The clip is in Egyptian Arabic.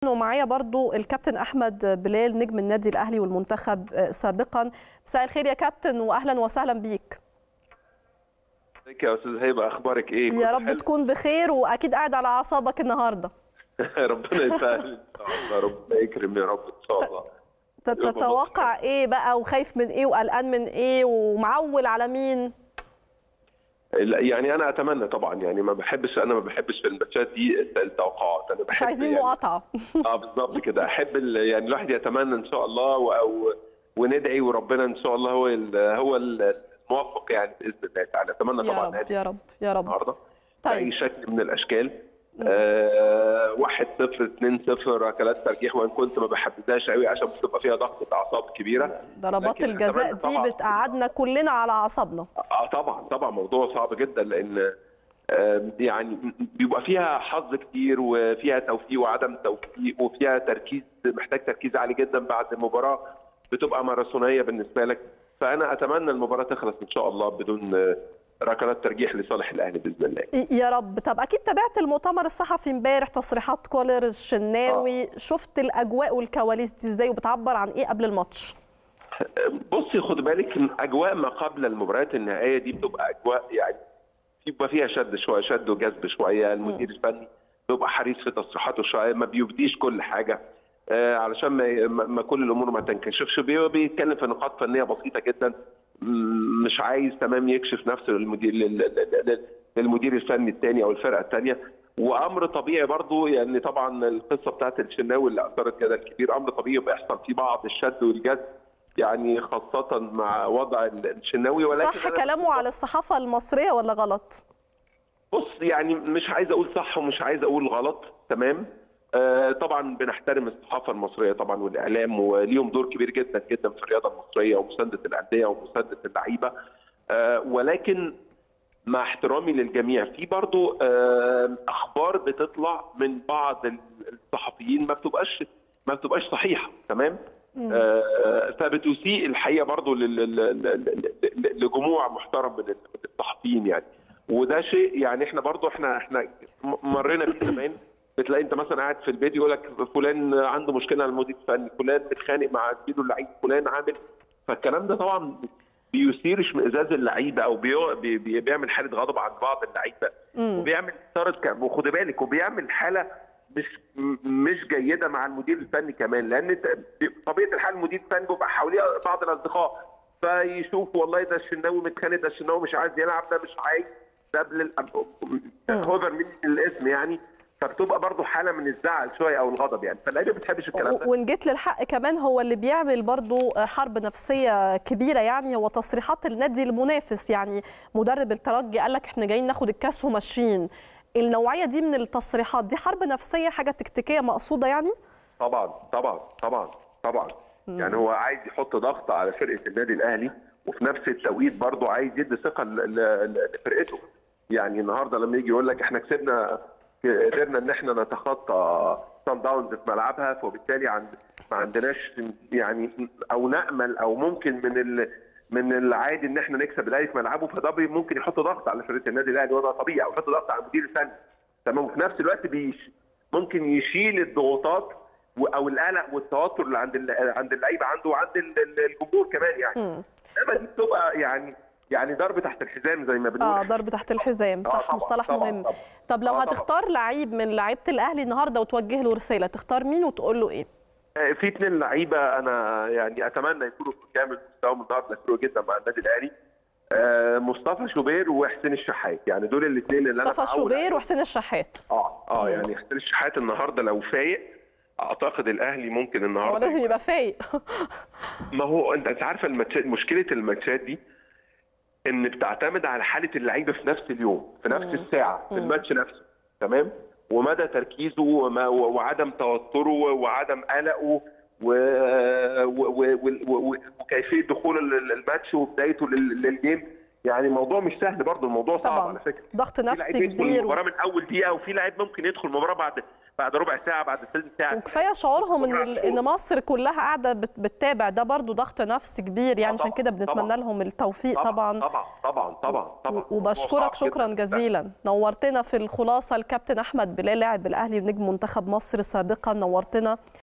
ومعايا برضو الكابتن احمد بلال نجم النادي الاهلي والمنتخب سابقا مساء الخير يا كابتن واهلا وسهلا بيك ازيك يا استاذ هيبه اخبارك ايه يا رب حلو؟ تكون بخير واكيد قاعد على اعصابك النهارده ربنا يسهل ان شاء الله ربنا يكرم يا رب ان شاء الله تتوقع ايه بقى وخايف من ايه وقلقان من ايه ومعول على مين يعني انا اتمنى طبعا يعني ما بحبش انا ما بحبش في الماتشات دي التوقعات انا بحب مش عايزين يعني مقاطعه اه بالظبط كده احب يعني الواحد يتمنى ان شاء الله او وندعي وربنا ان شاء الله هو ال هو الموفق يعني باذن الله تعالى اتمنى يا طبعا رب يا رب يا رب النهارده طيب. باي شكل من الاشكال آه واحد صفر اثنين صفر ركلات ترجيح وان كنت ما بحددهاش قوي عشان بتبقى فيها ضغط اعصاب كبيره ضربات لكن الجزاء أتمنى دي طبعاً- بتقعدنا كلنا على اعصابنا اه طبعا طبعا موضوع صعب جدا لان آه، يعني بيبقى فيها حظ كتير وفيها توفيق وعدم توفيق وفيها تركيز محتاج تركيز عالي جدا بعد مباراه بتبقى ماراثونيه بالنسبه لك فانا اتمنى المباراه تخلص ان شاء الله بدون آه، ركلات ترجيح لصالح الاهلي باذن الله يا رب طب اكيد تابعت المؤتمر الصحفي امبارح تصريحات كولر الشناوي شفت الاجواء والكواليس دي ازاي وبتعبر عن ايه قبل الماتش بصي خد بالك إن اجواء ما قبل المباريات النهائيه دي بتبقى اجواء يعني بيبقى فيها شد شويه شد وجذب شويه المدير الفني بيبقى حريص في تصريحاته شويه ما بيبديش كل حاجه آه علشان ما, ما ما كل الامور ما تنكشفش بي- بيتكلم في نقاط فنيه بسيطه جدا م- مش عايز تمام يكشف نفسه للمدير لل- لل- لل- للمدير الفني الثاني او الفرقه الثانيه وامر طبيعي برضو يعني طبعا القصه بتاعت الشناوي اللي اثرت كده الكبير امر طبيعي بيحصل فيه بعض الشد والجذب يعني خاصه مع وضع الشناوي ولكن صح أنا كلامه على الصحافه المصريه ولا غلط بص يعني مش عايز اقول صح ومش عايز اقول غلط تمام آه طبعا بنحترم الصحافه المصريه طبعا والاعلام وليهم دور كبير جدا جدا في الرياضه المصريه ومسانده الانديه ومسانده اللعيبه آه ولكن مع احترامي للجميع في برضو آه اخبار بتطلع من بعض الصحفيين ما بتبقاش ما بتبقاش صحيحه تمام آه فبتسيء الحقيقه برضو لل- لل- لل- لل- لجموع محترم من الصحفيين يعني وده شيء يعني احنا برضو احنا احنا مرينا بيه زمان بتلاقي انت مثلا قاعد في البيت يقول لك فلان عنده مشكله على المدير الفني فلان بيتخانق مع زميله اللعيب فلان عامل فالكلام ده طبعا بيثير اشمئزاز اللعيبه او بيو- بي- بي- بيعمل حاله غضب عند بعض اللعيبه وبيعمل طرد ك- وخد بالك وبيعمل حاله مش م- مش جيده مع المدير الفني كمان لان انت طبيعه الحال المدير الفني بيبقى حواليه بعض الاصدقاء فيشوف والله ده الشناوي متخانق ده الشناوي مش عايز يلعب ده مش عايز ده بال- هوفر من الاسم يعني فبتبقى برضه حاله من الزعل شويه او الغضب يعني فاللعيبه ما بتحبش الكلام ده وان جيت للحق كمان هو اللي بيعمل برضو حرب نفسيه كبيره يعني هو تصريحات النادي المنافس يعني مدرب الترجي قال لك احنا جايين ناخد الكاس وماشيين النوعيه دي من التصريحات دي حرب نفسيه حاجه تكتيكيه مقصوده يعني طبعا طبعا طبعا طبعا يعني هو عايز يحط ضغط على فرقه النادي الاهلي وفي نفس التوقيت برضه عايز يدي ثقه ل- ل- لفرقته يعني النهارده لما يجي يقول لك احنا كسبنا قدرنا ان احنا نتخطى سان داونز في ملعبها فبالتالي عند ما عندناش يعني او نامل او ممكن من ال من العادي ان احنا نكسب الاهلي في ملعبه فده بي- ممكن يحط ضغط على فرقه النادي الاهلي وده طبيعي او يحط ضغط على المدير الفني تمام وفي نفس الوقت بيش ممكن يشيل الضغوطات و- او القلق والتوتر اللي عند ال- عند اللعيبه عنده وعند ال- ال- الجمهور كمان يعني انما دي بتبقى يعني يعني ضرب تحت الحزام زي ما بنقول اه ضرب تحت الحزام صح طبعاً، مصطلح طبعاً، مهم طبعاً. طب لو آه، طبعاً. هتختار لعيب من لعيبه الاهلي النهارده وتوجه له رساله تختار مين وتقول له ايه في اثنين لعيبه انا يعني اتمنى يكونوا في كامل مستواهم النهارده حلو جدا مع النادي الاهلي آه، مصطفى شوبير وحسين الشحات يعني دول الاثنين اللي انا مصطفى متعود شوبير عليهم. وحسين الشحات اه اه يعني حسين الشحات النهارده لو فايق اعتقد الاهلي ممكن هو النهارده لازم يبقى فايق ما هو انت انت عارفه الماتشات مشكله الماتشات دي ان بتعتمد على حاله اللعيبه في نفس اليوم في نفس الساعه في الماتش نفسه تمام ومدى تركيزه وما وعدم توتره وعدم قلقه و... و... و... و... وكيفيه دخول ال- الماتش وبدايته لل- للجيم يعني الموضوع مش سهل برضه الموضوع صعب طبعاً. على فكره ضغط في نفسي لعيب يدخل كبير. المباراه من اول دقيقه وفي لاعب ممكن يدخل المباراه بعد بعد ربع ساعه بعد ثلث ساعه وكفايه شعورهم ان ال- ان مصر كلها قاعده بت- بتتابع ده برضو ضغط نفسي كبير يعني عشان طبعاً، كده بنتمنى طبعاً. لهم التوفيق طبعا طبعا طبعا طبعا طبعا و- وبشكرك شكرا جزيلا نورتنا في الخلاصه الكابتن احمد بلال لاعب الاهلي ونجم منتخب مصر سابقا نورتنا